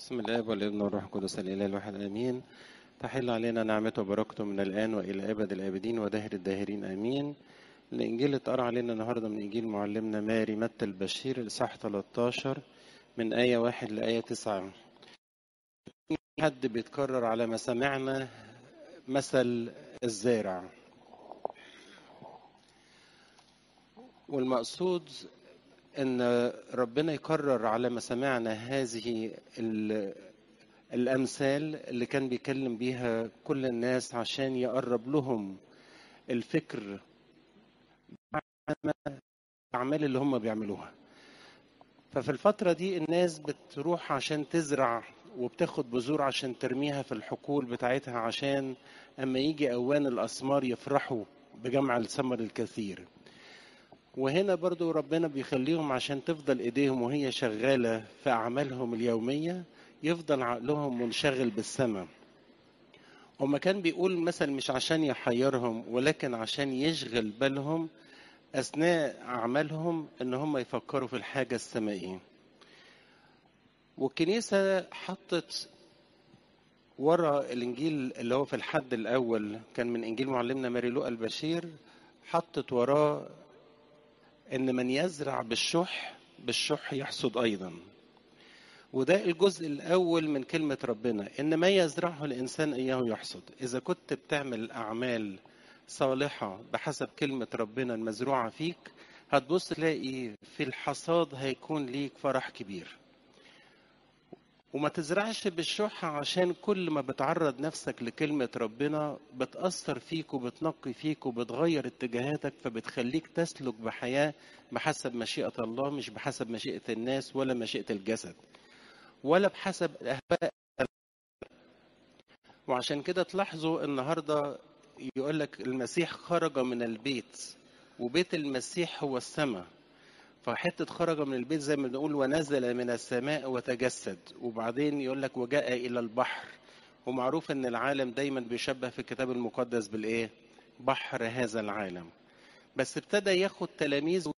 بسم الله والابن والروح القدس الاله الواحد امين تحل علينا نعمته وبركته من الان والى ابد الابدين ودهر الداهرين امين الانجيل اللي اتقرا علينا النهارده من انجيل معلمنا ماري متى البشير الاصحاح 13 من ايه واحد لايه تسعة حد بيتكرر على مسامعنا مثل الزارع والمقصود ان ربنا يكرر على مسامعنا هذه الامثال اللي كان بيكلم بيها كل الناس عشان يقرب لهم الفكر الاعمال اللي هم بيعملوها ففي الفترة دي الناس بتروح عشان تزرع وبتاخد بذور عشان ترميها في الحقول بتاعتها عشان اما يجي اوان الاسمار يفرحوا بجمع الثمر الكثير وهنا برضو ربنا بيخليهم عشان تفضل ايديهم وهي شغالة في اعمالهم اليومية يفضل عقلهم منشغل بالسماء وما كان بيقول مثل مش عشان يحيرهم ولكن عشان يشغل بالهم اثناء اعمالهم ان هم يفكروا في الحاجة السمائية والكنيسة حطت ورا الانجيل اللي هو في الحد الاول كان من انجيل معلمنا ماري لوقا البشير حطت وراه ان من يزرع بالشح بالشح يحصد ايضا وده الجزء الاول من كلمه ربنا ان ما يزرعه الانسان اياه يحصد اذا كنت بتعمل اعمال صالحه بحسب كلمه ربنا المزروعه فيك هتبص تلاقي في الحصاد هيكون ليك فرح كبير وما تزرعش بالشح عشان كل ما بتعرض نفسك لكلمة ربنا بتأثر فيك وبتنقي فيك وبتغير اتجاهاتك فبتخليك تسلك بحياة بحسب مشيئة الله مش بحسب مشيئة الناس ولا مشيئة الجسد ولا بحسب أهواء وعشان كده تلاحظوا النهاردة يقول لك المسيح خرج من البيت وبيت المسيح هو السماء فحتة خرج من البيت زي ما بنقول ونزل من السماء وتجسد وبعدين يقول لك وجاء إلى البحر ومعروف إن العالم دايما بيشبه في الكتاب المقدس بالإيه؟ بحر هذا العالم بس ابتدى ياخد تلاميذ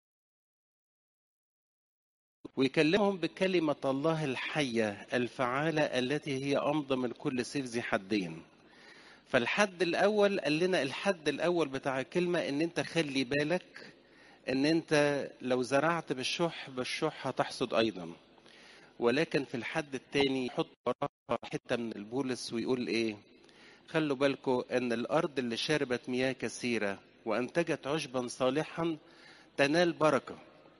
ويكلمهم بكلمة الله الحية الفعالة التي هي أمضى من كل سيف ذي حدين فالحد الأول قال لنا الحد الأول بتاع الكلمة إن أنت خلي بالك ان انت لو زرعت بالشح بالشح هتحصد ايضا ولكن في الحد الثاني يحط وراها حته من البولس ويقول ايه خلوا بالكم ان الارض اللي شربت مياه كثيره وانتجت عشبا صالحا تنال بركه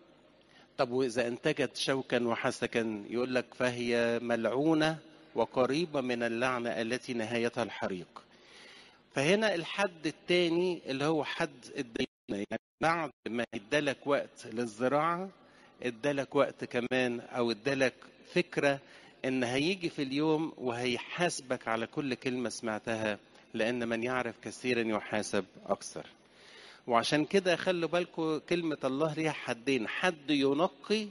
طب واذا انتجت شوكا وحسكا يقول لك فهي ملعونه وقريبه من اللعنه التي نهايتها الحريق فهنا الحد الثاني اللي هو حد الدين يعني بعد ما ادالك وقت للزراعة ادالك وقت كمان او ادالك فكرة ان هيجي في اليوم وهيحاسبك على كل كلمة سمعتها لان من يعرف كثيرا يحاسب اكثر وعشان كده خلوا بالكم كلمة الله ليها حدين حد ينقي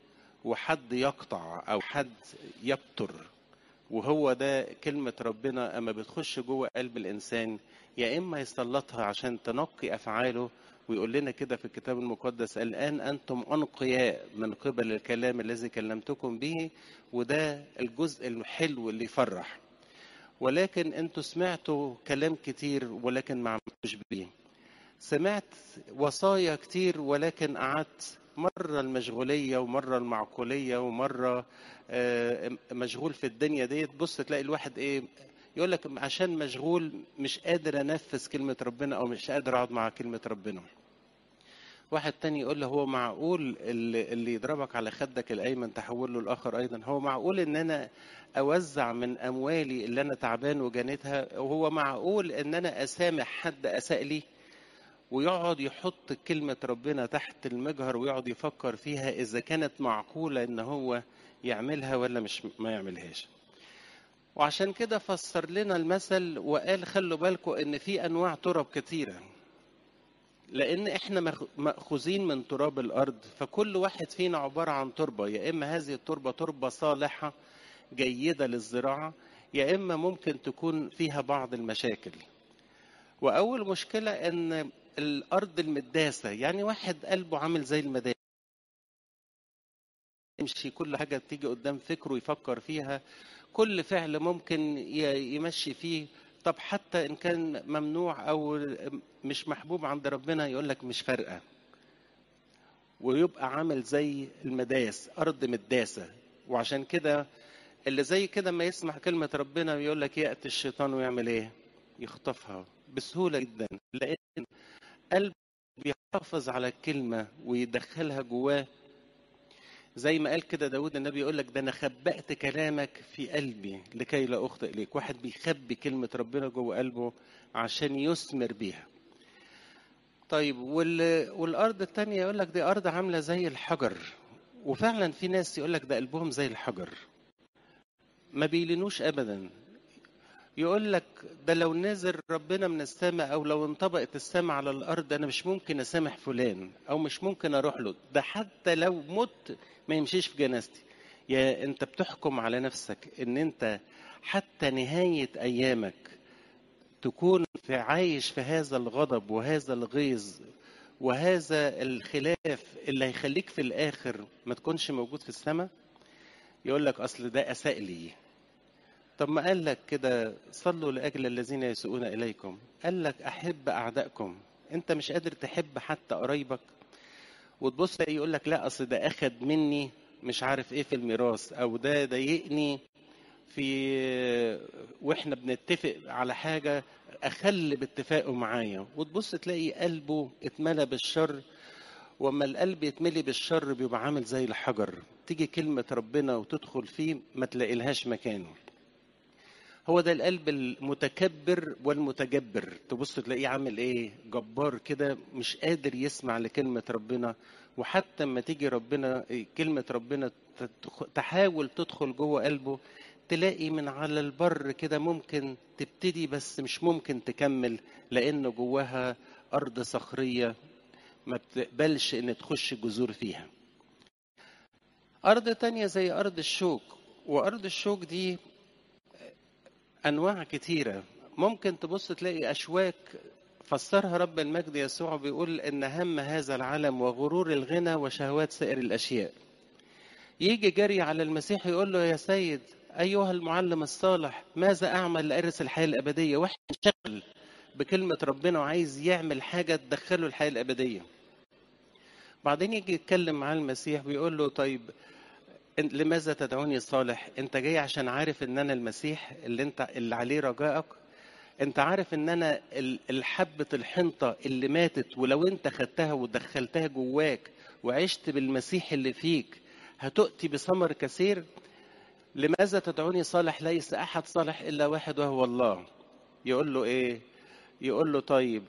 وحد يقطع او حد يبتر وهو ده كلمة ربنا أما بتخش جوه قلب الإنسان يا إما يسلطها عشان تنقي أفعاله ويقول لنا كده في الكتاب المقدس الآن أنتم أنقياء من قبل الكلام الذي كلمتكم به وده الجزء الحلو اللي يفرح ولكن أنتوا سمعتوا كلام كتير ولكن ما عملتوش بيه سمعت وصايا كتير ولكن قعدت مرة المشغولية ومرة المعقولية ومرة مشغول في الدنيا ديت بص تلاقي الواحد ايه يقول لك عشان مشغول مش قادر انفذ كلمة ربنا او مش قادر اقعد مع كلمة ربنا واحد تاني يقول له هو معقول اللي, اللي يضربك على خدك الايمن تحول له الاخر ايضا هو معقول ان انا اوزع من اموالي اللي انا تعبان وجنيتها وهو معقول ان انا اسامح حد اساء لي ويقعد يحط كلمة ربنا تحت المجهر ويقعد يفكر فيها إذا كانت معقولة إن هو يعملها ولا مش ما يعملهاش. وعشان كده فسر لنا المثل وقال خلوا بالكم إن في أنواع تراب كتيرة. لأن إحنا مأخوذين من تراب الأرض فكل واحد فينا عبارة عن تربة يا إما هذه التربة تربة صالحة جيدة للزراعة يا إما ممكن تكون فيها بعض المشاكل. وأول مشكلة إن الارض المداسه يعني واحد قلبه عامل زي المداسه يمشي كل حاجة تيجي قدام فكره يفكر فيها كل فعل ممكن ي- يمشي فيه طب حتى إن كان ممنوع أو مش محبوب عند ربنا يقول لك مش فارقة ويبقى عامل زي المداس أرض مداسة وعشان كده اللي زي كده ما يسمع كلمة ربنا ويقول لك يأتي الشيطان ويعمل إيه؟ يخطفها بسهولة جدا لأن قلب بيحافظ على الكلمة ويدخلها جواه زي ما قال كده داود النبي يقول لك ده انا خبأت كلامك في قلبي لكي لا اخطئ ليك واحد بيخبي كلمة ربنا جوه قلبه عشان يثمر بيها طيب وال... والارض التانية يقول لك دي ارض عاملة زي الحجر وفعلا في ناس يقول لك ده قلبهم زي الحجر ما بيلينوش ابدا يقول لك ده لو نزل ربنا من السماء او لو انطبقت السماء على الارض انا مش ممكن اسامح فلان او مش ممكن اروح له ده حتى لو مت ما يمشيش في جنازتي يا انت بتحكم على نفسك ان انت حتى نهاية ايامك تكون في عايش في هذا الغضب وهذا الغيظ وهذا الخلاف اللي هيخليك في الاخر ما تكونش موجود في السماء يقول لك اصل ده اساء لي طب ما قال لك كده صلوا لاجل الذين يسوءون اليكم قال لك احب اعدائكم انت مش قادر تحب حتى قرايبك وتبص تلاقي يقول لك لا اصل ده اخد مني مش عارف ايه في الميراث او ده ضايقني في واحنا بنتفق على حاجه اخل باتفاقه معايا وتبص تلاقي قلبه اتملى بالشر واما القلب يتملي بالشر بيبقى عامل زي الحجر تيجي كلمه ربنا وتدخل فيه ما تلاقي لهاش مكانه هو ده القلب المتكبر والمتجبر تبص تلاقيه عامل ايه جبار كده مش قادر يسمع لكلمة ربنا وحتى لما تيجي ربنا كلمة ربنا تدخ- تحاول تدخل جوه قلبه تلاقي من على البر كده ممكن تبتدي بس مش ممكن تكمل لأن جواها أرض صخرية ما بتقبلش إن تخش جذور فيها أرض تانية زي أرض الشوك وأرض الشوك دي انواع كتيره ممكن تبص تلاقي اشواك فسرها رب المجد يسوع بيقول ان هم هذا العالم وغرور الغنى وشهوات سائر الاشياء يجي جري على المسيح يقول له يا سيد ايها المعلم الصالح ماذا اعمل لارث الحياه الابديه واحد شغل بكلمه ربنا وعايز يعمل حاجه تدخله الحياه الابديه بعدين يجي يتكلم مع المسيح ويقول له طيب إن- لماذا تدعوني صالح انت جاي عشان عارف ان انا المسيح اللي انت اللي عليه رجائك انت عارف ان انا ال- الحبة الحنطة اللي ماتت ولو انت خدتها ودخلتها جواك وعشت بالمسيح اللي فيك هتؤتي بثمر كثير لماذا تدعوني صالح ليس احد صالح الا واحد وهو الله يقول له ايه يقول له طيب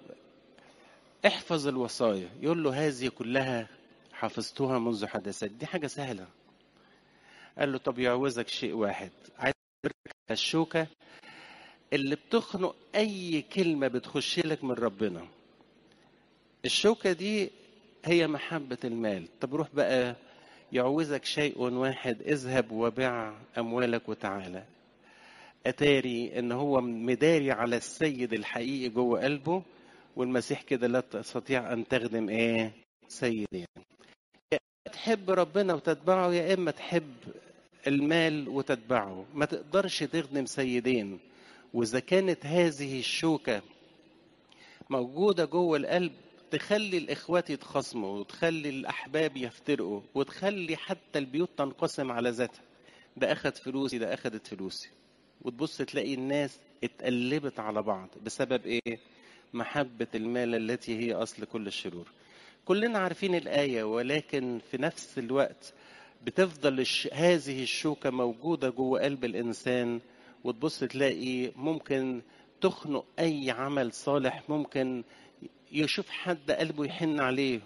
احفظ الوصايا يقول له هذه كلها حفظتها منذ حدثت دي حاجة سهلة قال له طب يعوزك شيء واحد عايز أخبرك على الشوكة اللي بتخنق أي كلمة بتخش لك من ربنا الشوكة دي هي محبة المال طب روح بقى يعوزك شيء واحد اذهب وبيع أموالك وتعالى أتاري إن هو مداري على السيد الحقيقي جوه قلبه والمسيح كده لا تستطيع أن تخدم إيه سيدين يا إما تحب ربنا وتتبعه يا إما تحب المال وتتبعه ما تقدرش تخدم سيدين وإذا كانت هذه الشوكة موجودة جوه القلب تخلي الإخوات يتخاصموا وتخلي الأحباب يفترقوا وتخلي حتى البيوت تنقسم على ذاتها ده أخد فلوسي ده أخدت فلوسي وتبص تلاقي الناس اتقلبت على بعض بسبب إيه؟ محبة المال التي هي أصل كل الشرور كلنا عارفين الآية ولكن في نفس الوقت بتفضل الش... هذه الشوكة موجودة جوه قلب الإنسان وتبص تلاقي ممكن تخنق أي عمل صالح ممكن يشوف حد قلبه يحن عليه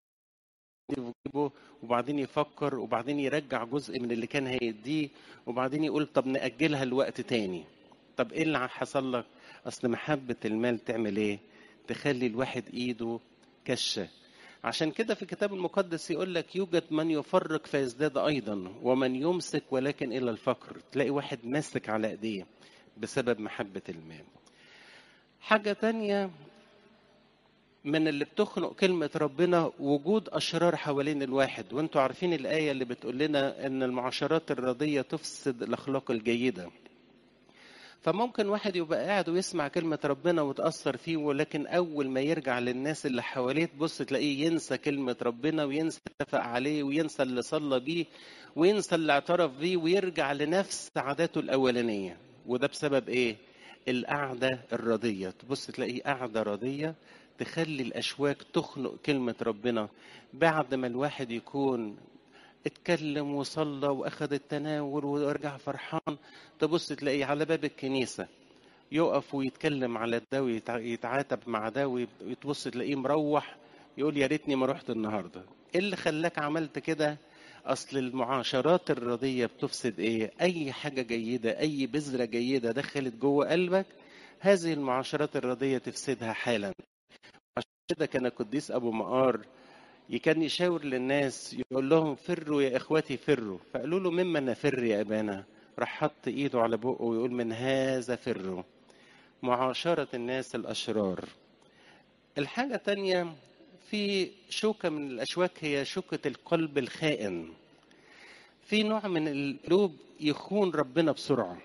يجيبه وبعدين يفكر وبعدين يرجع جزء من اللي كان هيديه وبعدين يقول طب نأجلها لوقت تاني طب ايه اللي حصل لك اصل محبة المال تعمل ايه تخلي الواحد ايده كشة عشان كده في الكتاب المقدس يقول لك يوجد من يفرق فيزداد ايضا ومن يمسك ولكن الى الفقر تلاقي واحد ماسك على ايديه بسبب محبة المال حاجة تانية من اللي بتخنق كلمة ربنا وجود أشرار حوالين الواحد وانتوا عارفين الآية اللي بتقول لنا أن المعاشرات الرضية تفسد الأخلاق الجيدة فممكن واحد يبقى قاعد ويسمع كلمة ربنا وتأثر فيه ولكن أول ما يرجع للناس اللي حواليه تبص تلاقيه ينسى كلمة ربنا وينسى اتفق عليه وينسى اللي صلى بيه وينسى اللي اعترف بيه ويرجع لنفس عاداته الأولانية وده بسبب إيه؟ القعدة الرضية تبص تلاقيه قعدة رضية تخلي الأشواك تخنق كلمة ربنا بعد ما الواحد يكون اتكلم وصلى واخد التناول ورجع فرحان تبص تلاقيه على باب الكنيسه يقف ويتكلم على ده ويتعاتب مع ده وتبص تلاقيه مروح يقول يا ريتني ما رحت النهارده ايه اللي خلاك عملت كده اصل المعاشرات الرضيه بتفسد ايه اي حاجه جيده اي بذره جيده دخلت جوه قلبك هذه المعاشرات الرضيه تفسدها حالا عشان كده كان القديس ابو مقار كان يشاور للناس يقول لهم فروا يا اخوتي فروا فقالوا له مما نفر يا ابانا راح حط ايده على بقه ويقول من هذا فروا معاشرة الناس الأشرار الحاجة الثانية في شوكة من الأشواك هي شوكة القلب الخائن في نوع من القلوب يخون ربنا بسرعة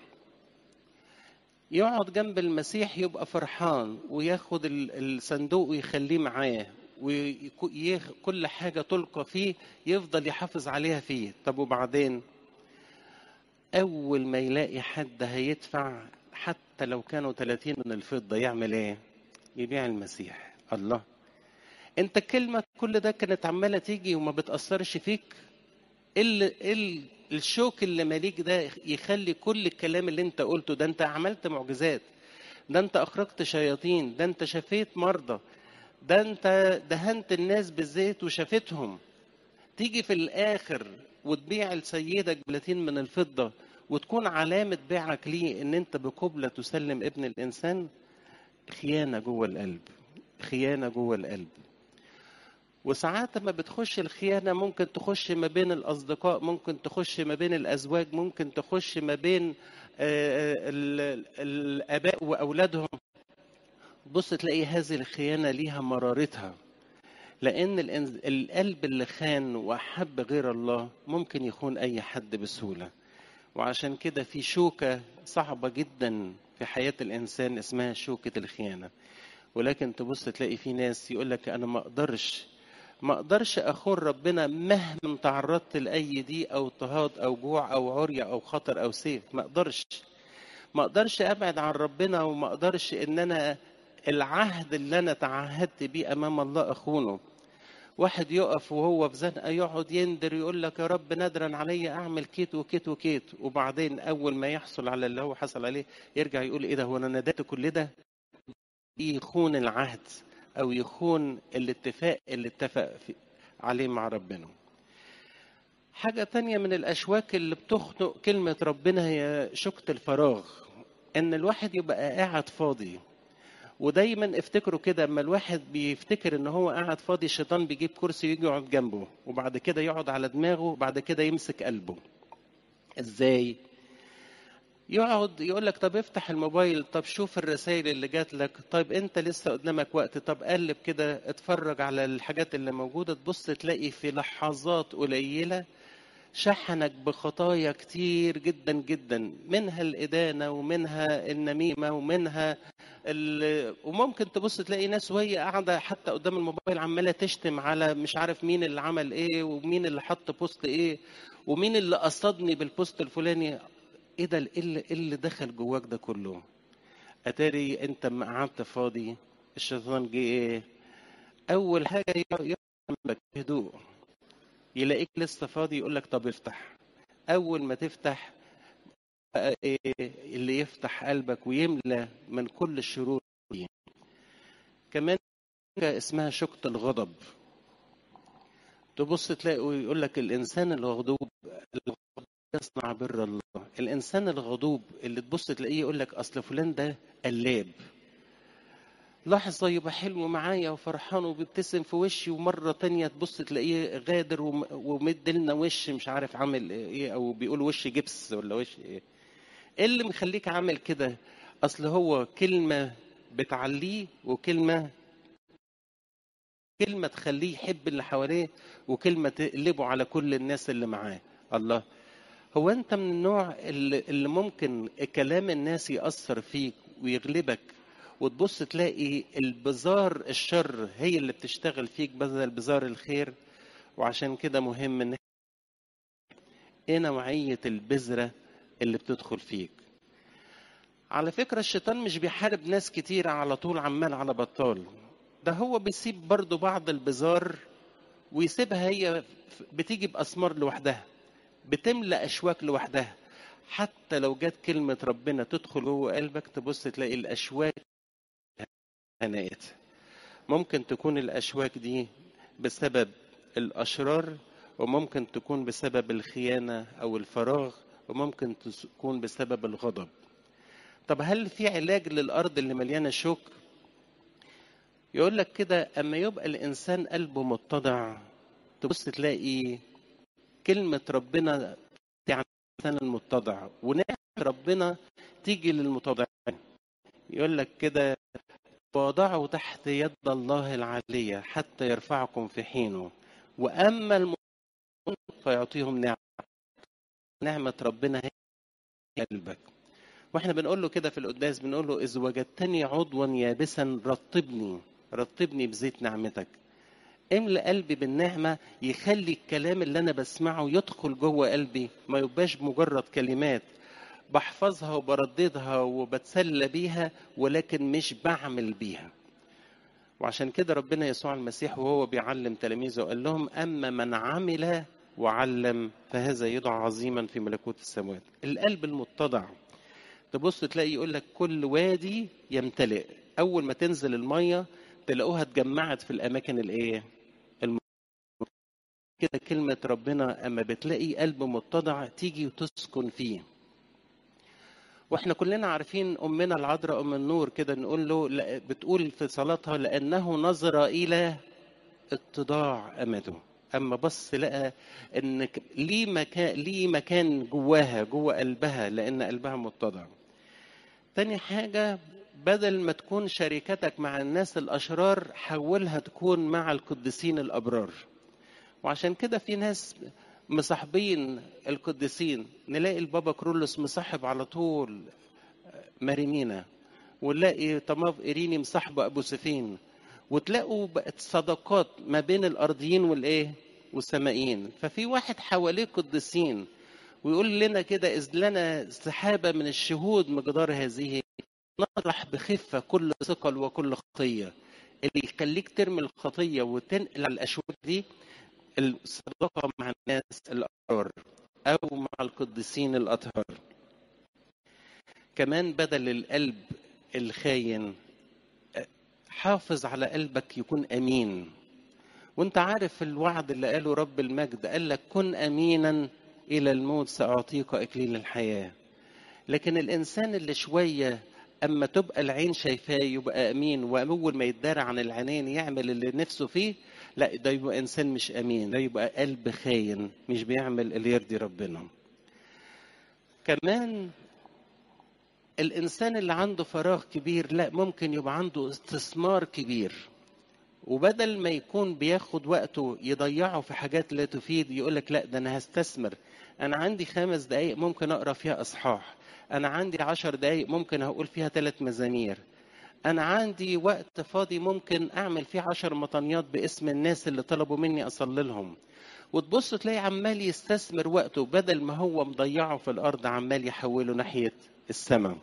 يقعد جنب المسيح يبقى فرحان وياخد الصندوق ويخليه معاه وكل حاجة تلقى فيه يفضل يحافظ عليها فيه طب وبعدين أول ما يلاقي حد هيدفع حتى لو كانوا 30 من الفضة يعمل إيه؟ يبيع المسيح الله أنت كلمة كل ده كانت عمالة تيجي وما بتأثرش فيك ال ال الشوك اللي ماليك ده يخلي كل الكلام اللي انت قلته ده انت عملت معجزات ده انت اخرجت شياطين ده انت شفيت مرضى ده انت دهنت الناس بالزيت وشافتهم تيجي في الاخر وتبيع لسيدك بلاتين من الفضة وتكون علامة بيعك ليه ان انت بقبلة تسلم ابن الانسان خيانة جوه القلب خيانة جوه القلب وساعات ما بتخش الخيانة ممكن تخش ما بين الأصدقاء ممكن تخش ما بين الأزواج ممكن تخش ما بين الآباء وأولادهم بص تلاقي هذه الخيانة ليها مرارتها لأن القلب اللي خان وأحب غير الله ممكن يخون أي حد بسهولة وعشان كده في شوكة صعبة جدا في حياة الإنسان اسمها شوكة الخيانة ولكن تبص تلاقي في ناس يقول لك أنا ما أقدرش ما أقدرش أخون ربنا مهما تعرضت لأي دي أو اضطهاد أو جوع أو عرية أو خطر أو سيف ما أقدرش ما أقدرش أبعد عن ربنا وما أقدرش إن أنا العهد اللي انا تعهدت بيه امام الله اخونه واحد يقف وهو في زنقه يقعد يندر يقول لك يا رب ندرا علي اعمل كيت وكيت وكيت وبعدين اول ما يحصل على اللي هو حصل عليه يرجع يقول ايه ده هو انا ندات كل ده يخون العهد او يخون الاتفاق اللي اتفق عليه مع ربنا حاجة تانية من الأشواك اللي بتخنق كلمة ربنا هي شكة الفراغ إن الواحد يبقى قاعد فاضي ودايما افتكروا كده اما الواحد بيفتكر ان هو قاعد فاضي الشيطان بيجيب كرسي ويجي يقعد جنبه وبعد كده يقعد على دماغه وبعد كده يمسك قلبه ازاي يقعد يقول لك طب افتح الموبايل طب شوف الرسائل اللي جات لك طيب انت لسه قدامك وقت طب قلب كده اتفرج على الحاجات اللي موجوده تبص تلاقي في لحظات قليله شحنك بخطايا كتير جدا جدا منها الإدانة ومنها النميمة ومنها ال... وممكن تبص تلاقي ناس وهي قاعدة حتى قدام الموبايل عمالة تشتم على مش عارف مين اللي عمل ايه ومين اللي حط بوست ايه ومين اللي قصدني بالبوست الفلاني ايه ده اللي, اللي دخل جواك ده كله اتاري انت ما قعدت فاضي الشيطان جه ايه اول حاجة يقعد هدوء يلاقيك لسه فاضي يقول لك طب افتح اول ما تفتح إيه اللي يفتح قلبك ويملى من كل الشرور دي كمان اسمها شكة الغضب تبص تلاقي ويقول لك الانسان الغضوب يصنع بر الله الانسان الغضوب اللي تبص تلاقيه يقول لك اصل فلان ده قلاب لحظة يبقى حلو معايا وفرحان وبيبتسم في وشي ومرة تانية تبص تلاقيه غادر ومد لنا وش مش عارف عامل ايه او بيقول وش جبس ولا وش ايه ايه اللي مخليك عامل كده اصل هو كلمة بتعليه وكلمة كلمة تخليه يحب اللي حواليه وكلمة تقلبه على كل الناس اللي معاه الله هو انت من النوع اللي, اللي ممكن كلام الناس يأثر فيك ويغلبك وتبص تلاقي البزار الشر هي اللي بتشتغل فيك بدل بزار الخير وعشان كده مهم ان ايه نوعية البذرة اللي بتدخل فيك على فكرة الشيطان مش بيحارب ناس كتير على طول عمال على بطال ده هو بيسيب برضو بعض البزار ويسيبها هي بتيجي بأسمار لوحدها بتملأ أشواك لوحدها حتى لو جت كلمة ربنا تدخل جوه قلبك تبص تلاقي الأشواك هنأت ممكن تكون الأشواك دي بسبب الأشرار وممكن تكون بسبب الخيانة أو الفراغ وممكن تكون بسبب الغضب طب هل في علاج للأرض اللي مليانة شوك يقول لك كده أما يبقى الإنسان قلبه متضع تبص تلاقي كلمة ربنا عن الإنسان المتضع ونعمة ربنا تيجي للمتضعين يقول لك كده وضعوا تحت يد الله العلية حتى يرفعكم في حينه وأما المؤمنون فيعطيهم نعمة نعمة ربنا هي قلبك واحنا بنقول له كده في القداس بنقول له إذ وجدتني عضوا يابسا رطبني رطبني بزيت نعمتك املأ قلبي بالنعمة يخلي الكلام اللي أنا بسمعه يدخل جوه قلبي ما يبقاش مجرد كلمات بحفظها وبرددها وبتسلى بيها ولكن مش بعمل بيها وعشان كده ربنا يسوع المسيح وهو بيعلم تلاميذه قال لهم أما من عمل وعلم فهذا يدعى عظيما في ملكوت السماوات القلب المتضع تبص تلاقي يقول لك كل وادي يمتلئ أول ما تنزل المية تلاقوها اتجمعت في الأماكن الإيه؟ الم... كده كلمة ربنا أما بتلاقي قلب متضع تيجي وتسكن فيه واحنا كلنا عارفين امنا العذراء ام النور كده نقول له بتقول في صلاتها لانه نظر الى اتضاع امته اما بص لقى ان ليه مكان ليه مكان جواها جوه قلبها لان قلبها متضع تاني حاجه بدل ما تكون شركتك مع الناس الاشرار حولها تكون مع القديسين الابرار وعشان كده في ناس مصاحبين القديسين نلاقي البابا كرولوس مصاحب على طول مريمينا ونلاقي طماف إيريني مصاحبة أبو سفين وتلاقوا بقت صداقات ما بين الأرضيين والإيه والسمائيين ففي واحد حواليه قديسين ويقول لنا كده إذ لنا سحابة من الشهود مقدار هذه نطرح بخفة كل ثقل وكل خطية اللي يخليك ترمي الخطية وتنقل على الأشواك دي الصداقة مع الناس الأبرار أو مع القديسين الأطهار كمان بدل القلب الخاين حافظ على قلبك يكون أمين وانت عارف الوعد اللي قاله رب المجد قال لك كن أمينا إلى الموت سأعطيك إكليل الحياة لكن الإنسان اللي شوية أما تبقى العين شايفاه يبقى أمين وأول ما يتدارى عن العينين يعمل اللي نفسه فيه لا ده يبقى إنسان مش أمين ده يبقى قلب خاين مش بيعمل اللي يرضي ربنا كمان الإنسان اللي عنده فراغ كبير لا ممكن يبقى عنده استثمار كبير وبدل ما يكون بياخد وقته يضيعه في حاجات لا تفيد يقول لك لا ده أنا هستثمر أنا عندي خمس دقايق ممكن أقرأ فيها أصحاح أنا عندي عشر دقايق ممكن هقول فيها ثلاث مزامير أنا عندي وقت فاضي ممكن أعمل فيه عشر مطنيات باسم الناس اللي طلبوا مني أصلي لهم وتبص تلاقي عمال يستثمر وقته بدل ما هو مضيعه في الأرض عمال يحوله ناحية السماء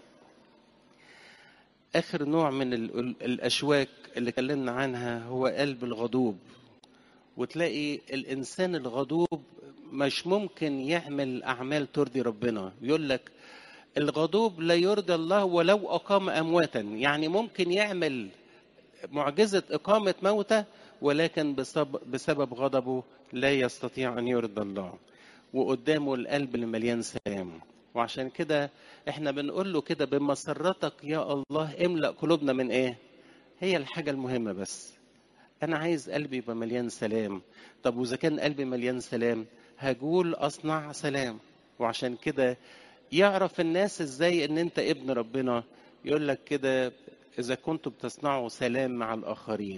آخر نوع من الأشواك اللي اتكلمنا عنها هو قلب الغضوب وتلاقي الإنسان الغضوب مش ممكن يعمل أعمال ترضي ربنا يقول لك الغضوب لا يرضي الله ولو أقام أمواتا يعني ممكن يعمل معجزة إقامة موتى ولكن بسبب, بسبب غضبه لا يستطيع أن يرضى الله وقدامه القلب اللي مليان سلام وعشان كده احنا بنقول له كده بمسرتك يا الله املأ قلوبنا من ايه هي الحاجة المهمة بس انا عايز قلبي يبقى مليان سلام طب واذا كان قلبي مليان سلام هقول اصنع سلام وعشان كده يعرف الناس ازاي ان انت ابن ربنا يقول لك كده اذا كنتم بتصنعوا سلام مع الاخرين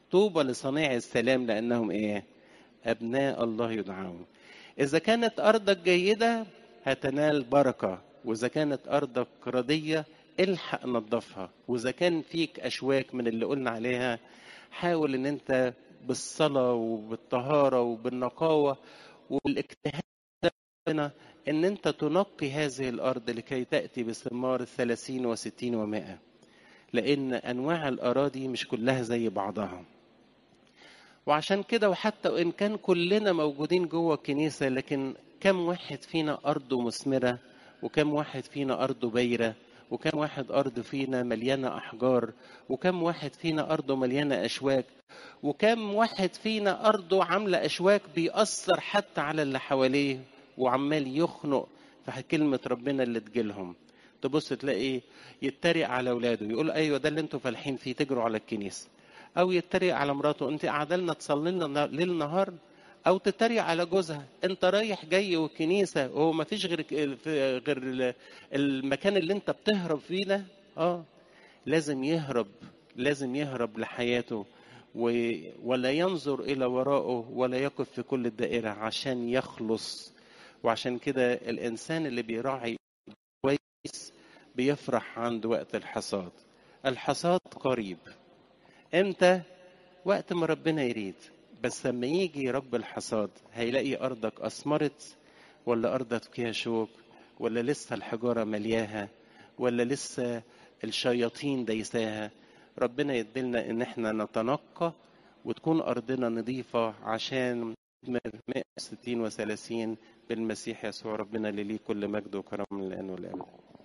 طوبى لصنيع السلام لأنهم إيه أبناء الله يدعون إذا كانت أرضك جيدة هتنال بركة وإذا كانت أرضك ردية الحق نظفها وإذا كان فيك أشواك من اللي قلنا عليها حاول إن أنت بالصلاة وبالطهارة وبالنقاوة والاجتهاد ربنا ان انت تنقي هذه الارض لكي تاتي بثمار الثلاثين وستين ومائة لان انواع الاراضي مش كلها زي بعضها وعشان كده وحتى وان كان كلنا موجودين جوه الكنيسه لكن كم واحد فينا ارضه مثمره وكم واحد فينا ارضه بايره وكم واحد ارض فينا مليانه احجار وكم واحد فينا ارضه مليانه اشواك وكم واحد فينا ارضه عامله اشواك بيأثر حتى على اللي حواليه وعمال يخنق في كلمة ربنا اللي تجيلهم تبص تلاقي يتريق على اولاده يقول ايوه ده اللي انتوا فالحين فيه تجروا على الكنيسه او يتريق على مراته انت قاعده لنا تصلي لنا ليل نهار او تتريق على جوزها انت رايح جاي والكنيسه وهو ما فيش غير غير المكان اللي انت بتهرب فيه ده اه لازم يهرب لازم يهرب لحياته و... ولا ينظر الى وراءه ولا يقف في كل الدائره عشان يخلص وعشان كده الانسان اللي بيراعي كويس بيفرح عند وقت الحصاد الحصاد قريب امتى وقت ما ربنا يريد بس لما يجي رب الحصاد هيلاقي ارضك اثمرت ولا ارضك فيها شوك ولا لسه الحجاره ملياها ولا لسه الشياطين دايساها ربنا يدلنا ان احنا نتنقى وتكون ارضنا نظيفه عشان 160 و30 بالمسيح يسوع ربنا اللي ليه كل مجد وكرم من الان والابد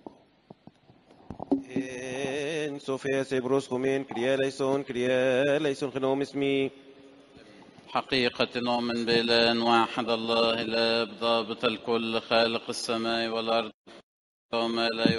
En Sofia Sebros Homen, Kriya Leison, Kriya Leison Genom اسمي حقيقة نؤمن بإله واحد الله الآب ضابط الكل خالق السماء والأرض وما لا